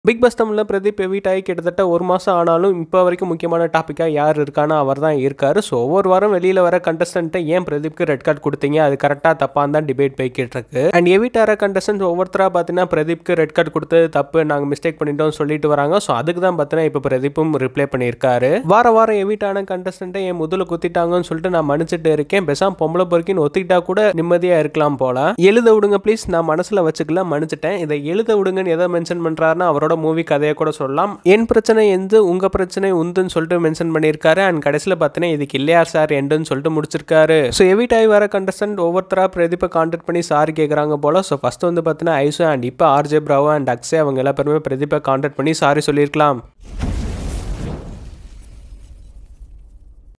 big pass தமிழில் பிரதீப் எவிட் ஆகி கிட்டத்தட்ட ஒரு மாதம் ஆனாலும் இப்போ வரைக்கும் முக்கியமான டாப்பிக்காக யார் இருக்கானா அவர் தான் இருக்காரு ஸோ ஒவ்வொரு வாரம் வெளியில் வர கண்டஸ்டன்ட்டை ஏன் பிரதீப்க்கு ரெட் கார்டு கொடுத்தீங்க அது கரெக்டாக தப்பான்னு தான் டிபேட் போய்கிட்டு இருக்கு அண்ட் எவிட் ஆகிற கண்டஸ்டன்ட் ஒவ்வொருத்தராக பார்த்தீங்கன்னா பிரதீப்க்கு ரெட் கார்டு கொடுத்தது தப்பு நாங்கள் மிஸ்டேக் பண்ணிட்டோம் சொல்லிட்டு வராங்க ஸோ அதுக்கு தான் பார்த்தீங்கன்னா இப்போ பிரதீப்பும் ரிப்ளை பண்ணியிருக்காரு வார வாரம் எவிட் ஆன கண்டஸ்டன்ட்டை என் முதல்ல குத்திட்டாங்கன்னு சொல்லிட்டு நான் மன்னிச்சிட்டு இருக்கேன் பெசாம் பொம்பளை பொறுக்கின்னு ஒத்திக்கிட்டா கூட நிம்மதியாக இருக்கலாம் போல எழுத விடுங்க ப்ளீஸ் நான் மனசில் வச்சுக்கல மன்னிச்சிட்டேன் இதை எழுத விடுங்கன்னு எதை மென்ஷன் பண்ணுறாருன்னா அவரோட மூவி கதையை கூட சொல்லலாம் என் பிரச்சனை எந்து உங்க பிரச்சனை உந்துன்னு சொல்லிட்டு மென்ஷன் பண்ணியிருக்காரு அண்ட் கடைசியில் பார்த்தீங்கன்னா இதுக்கு இல்லையா சார் எண்டுன்னு சொல்லிட்டு முடிச்சிருக்காரு ஸோ எவ்ரி டைம் வர கண்டஸ்டன்ட் ஒவ்வொருத்தரா பிரதீப்பை கான்டாக்ட் பண்ணி சாரி கேட்குறாங்க போல ஸோ ஃபர்ஸ்ட் வந்து பார்த்தீங்கன்னா ஐசு அண்ட் இப்போ ஆர்ஜே பிராவோ அண்ட் அக்ஸே அவங்க எல்லா பேருமே பிரதீப்பை கான்டாக்ட் பண்ணி சாரி சொல்லியிருக்கலாம்